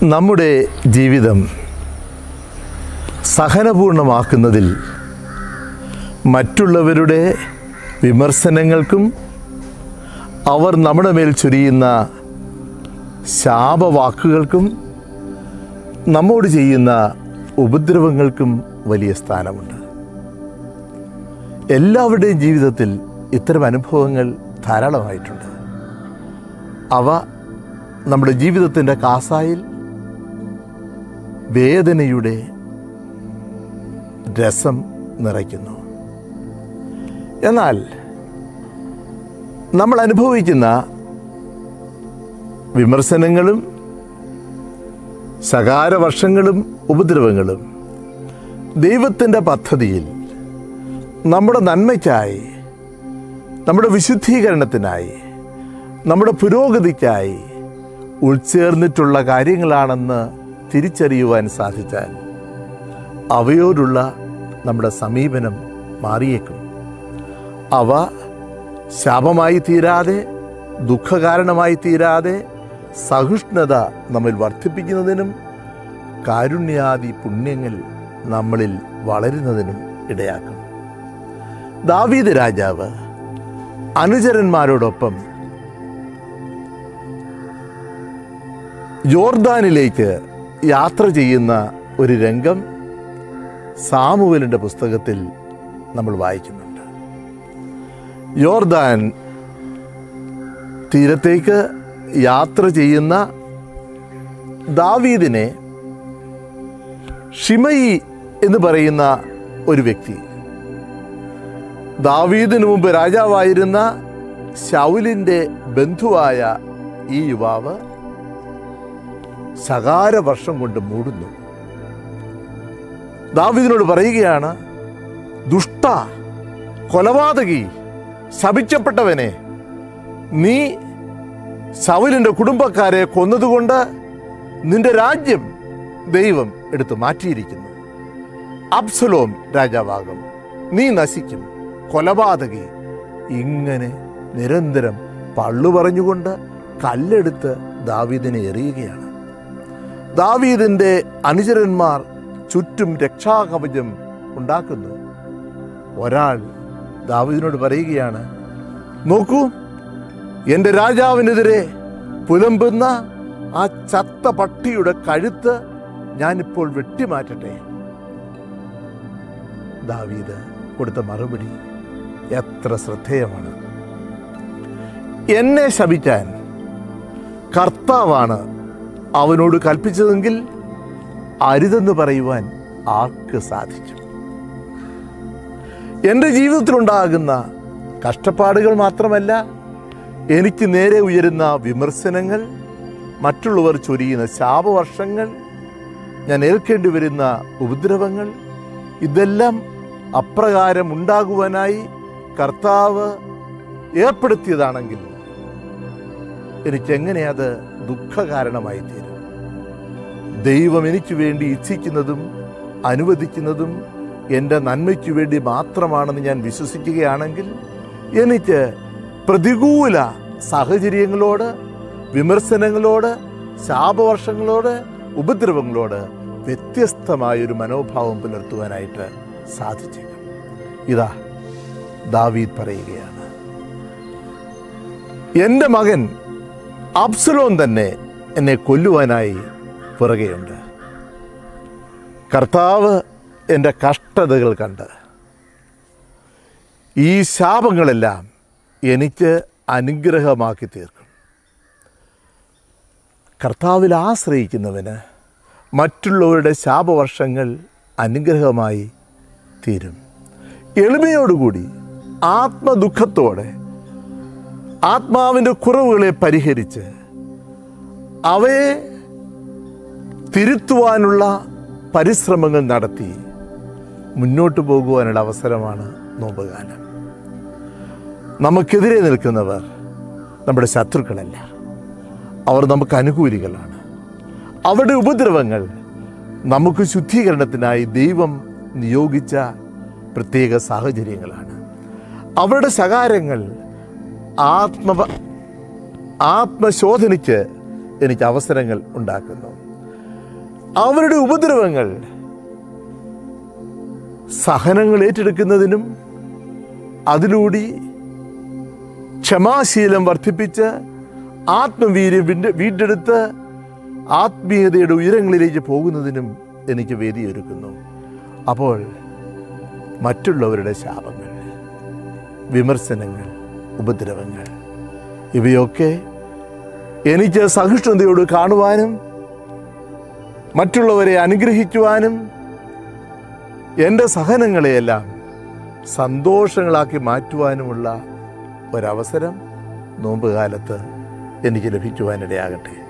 നമ്മുടെ ജീവിതം സഹനപൂർണമാക്കുന്നതിൽ മറ്റുള്ളവരുടെ വിമർശനങ്ങൾക്കും അവർ നമ്മുടെ മേൽ ചൊരിയുന്ന ശാപവാക്കുകൾക്കും നമ്മോട് ചെയ്യുന്ന ഉപദ്രവങ്ങൾക്കും വലിയ സ്ഥാനമുണ്ട് എല്ലാവരുടെയും ജീവിതത്തിൽ ഇത്തരം അനുഭവങ്ങൾ ധാരാളമായിട്ടുണ്ട് അവ നമ്മുടെ ജീവിതത്തിൻ്റെ കാസായിൽ വേദനയുടെ രസം നിറയ്ക്കുന്നു എന്നാൽ നമ്മൾ അനുഭവിക്കുന്ന വിമർശനങ്ങളും ശകാരവർഷങ്ങളും ഉപദ്രവങ്ങളും ദൈവത്തിൻ്റെ പദ്ധതിയിൽ നമ്മുടെ നന്മയ്ക്കായി നമ്മുടെ വിശുദ്ധീകരണത്തിനായി നമ്മുടെ പുരോഗതിക്കായി ഉൾച്ചേർന്നിട്ടുള്ള കാര്യങ്ങളാണെന്ന് തിരിച്ചറിയുവാൻ സാധിച്ചാൽ അവയോടുള്ള നമ്മുടെ സമീപനം മാറിയേക്കും അവ ശാപമായി തീരാതെ ദുഃഖകാരണമായി തീരാതെ സഹിഷ്ണുത നമ്മിൽ വർദ്ധിപ്പിക്കുന്നതിനും കാരുണ്യാദി പുണ്യങ്ങൾ നമ്മളിൽ വളരുന്നതിനും ഇടയാക്കും ദാവീദ് രാജാവ് അനുചരന്മാരോടൊപ്പം ജോർദാനിലേക്ക് യാത്ര ചെയ്യുന്ന ഒരു രംഗം സാമുവലിൻ്റെ പുസ്തകത്തിൽ നമ്മൾ വായിക്കുന്നുണ്ട് യോർദാൻ തീരത്തേക്ക് യാത്ര ചെയ്യുന്ന ദാവീദിനെ ഷിമയി എന്ന് പറയുന്ന ഒരു വ്യക്തി ദാവീദിനു മുമ്പ് രാജാവായിരുന്ന ശൗലിൻ്റെ ബന്ധുവായ ഈ യുവാവ് ശകാരവർഷം കൊണ്ട് മൂടുന്നു ദാവീദിനോട് പറയുകയാണ് ദുഷ്ട കൊലപാതകി ശപിക്കപ്പെട്ടവനെ നീ ശൗലിൻ്റെ കുടുംബക്കാരെ കൊന്നതുകൊണ്ട് നിന്റെ രാജ്യം ദൈവം എടുത്തു മാറ്റിയിരിക്കുന്നു അബ്സലോം രാജാവാകും നീ നശിക്കും കൊലപാതകി ഇങ്ങനെ നിരന്തരം പള്ളു പറഞ്ഞുകൊണ്ട് കല്ലെടുത്ത് ദാവീദിനെ എറിയുകയാണ് ദാവീദിൻ്റെ അനുചരന്മാർ ചുറ്റും രക്ഷാകവചം ഉണ്ടാക്കുന്നു ഒരാൾ ദാവീദിനോട് പറയുകയാണ് നോക്കൂ എൻ്റെ രാജാവിനെതിരെ പുലമ്പുന്ന ആ ചത്ത പട്ടിയുടെ കഴുത്ത് ഞാനിപ്പോൾ വെട്ടിമാറ്റട്ടെ ദാവീദ് കൊടുത്ത മറുപടി എത്ര ശ്രദ്ധേയമാണ് എന്നെ ശപിക്കാൻ കർത്താവാണ് അവനോട് കൽപ്പിച്ചതെങ്കിൽ അരുതെന്ന് പറയുവാൻ ആർക്ക് സാധിക്കും എൻ്റെ ജീവിതത്തിലുണ്ടാകുന്ന കഷ്ടപ്പാടുകൾ മാത്രമല്ല എനിക്ക് നേരെ ഉയരുന്ന വിമർശനങ്ങൾ മറ്റുള്ളവർ ചൊരിയുന്ന ശാപവർഷങ്ങൾ ഞാൻ ഏൽക്കേണ്ടി വരുന്ന ഉപദ്രവങ്ങൾ ഇതെല്ലാം അപ്രകാരം ഉണ്ടാകുവാനായി കർത്താവ് ഏർപ്പെടുത്തിയതാണെങ്കിൽ എനിക്കെങ്ങനെ അത് ദുഃഖകാരണമായി തീരും ദൈവം എനിക്ക് വേണ്ടി ഇച്ഛിക്കുന്നതും അനുവദിക്കുന്നതും എൻ്റെ നന്മയ്ക്ക് വേണ്ടി മാത്രമാണെന്ന് ഞാൻ വിശ്വസിക്കുകയാണെങ്കിൽ എനിക്ക് പ്രതികൂല സാഹചര്യങ്ങളോട് വിമർശനങ്ങളോട് ശാപവർഷങ്ങളോട് ഉപദ്രവങ്ങളോട് വ്യത്യസ്തമായൊരു മനോഭാവം പുലർത്തുവാനായിട്ട് സാധിച്ചേക്കും ഇതാ ദാവീദ് പറയുകയാണ് എൻ്റെ മകൻ അബ്സലോൻ തന്നെ എന്നെ കൊല്ലുവാനായി പുറകെയുണ്ട് കർത്താവ് എൻ്റെ കഷ്ടതകൾ കണ്ട് ഈ ശാപങ്ങളെല്ലാം എനിക്ക് അനുഗ്രഹമാക്കി തീർക്കും കർത്താവിൽ ആശ്രയിക്കുന്നവന് മറ്റുള്ളവരുടെ ശാപവർഷങ്ങൾ അനുഗ്രഹമായി തീരും എളിമയോടുകൂടി ആത്മദുഃഖത്തോടെ ആത്മാവിൻ്റെ കുറവുകളെ പരിഹരിച്ച് അവയെ തിരുത്തുവാനുള്ള പരിശ്രമങ്ങൾ നടത്തി മുന്നോട്ട് പോകുവാനുള്ള അവസരമാണ് നോമ്പുകാലം നമുക്കെതിരെ നിൽക്കുന്നവർ നമ്മുടെ ശത്രുക്കളല്ല അവർ നമുക്ക് അനുകൂലികളാണ് അവരുടെ ഉപദ്രവങ്ങൾ നമുക്ക് ശുദ്ധീകരണത്തിനായി ദൈവം നിയോഗിച്ച പ്രത്യേക സാഹചര്യങ്ങളാണ് അവരുടെ ശകാരങ്ങൾ ആത്മ ആത്മശോധനയ്ക്ക് എനിക്ക് അവസരങ്ങൾ ഉണ്ടാക്കുന്നു അവരുടെ ഉപദ്രവങ്ങൾ സഹനങ്ങൾ ഏറ്റെടുക്കുന്നതിനും അതിലൂടെ ക്ഷമാശീലം വർദ്ധിപ്പിച്ച് ആത്മവീര്യം വീണ്ട- വീണ്ടെടുത്ത് ആത്മീയതയുടെ ഉയരങ്ങളിലേക്ക് പോകുന്നതിനും എനിക്ക് വേദിയൊരുക്കുന്നു അപ്പോൾ മറ്റുള്ളവരുടെ ശാപങ്ങൾ വിമർശനങ്ങൾ ഉപദ്രവങ്ങൾ ഇവയൊക്കെ എനിക്ക് സഹിഷ്ണുതയോട് കാണുവാനും മറ്റുള്ളവരെ അനുഗ്രഹിക്കുവാനും എൻ്റെ സഹനങ്ങളെയെല്ലാം സന്തോഷങ്ങളാക്കി മാറ്റുവാനുമുള്ള ഒരവസരം നോമ്പ് കാലത്ത് എനിക്ക് ലഭിക്കുവാനിടയാകട്ടെ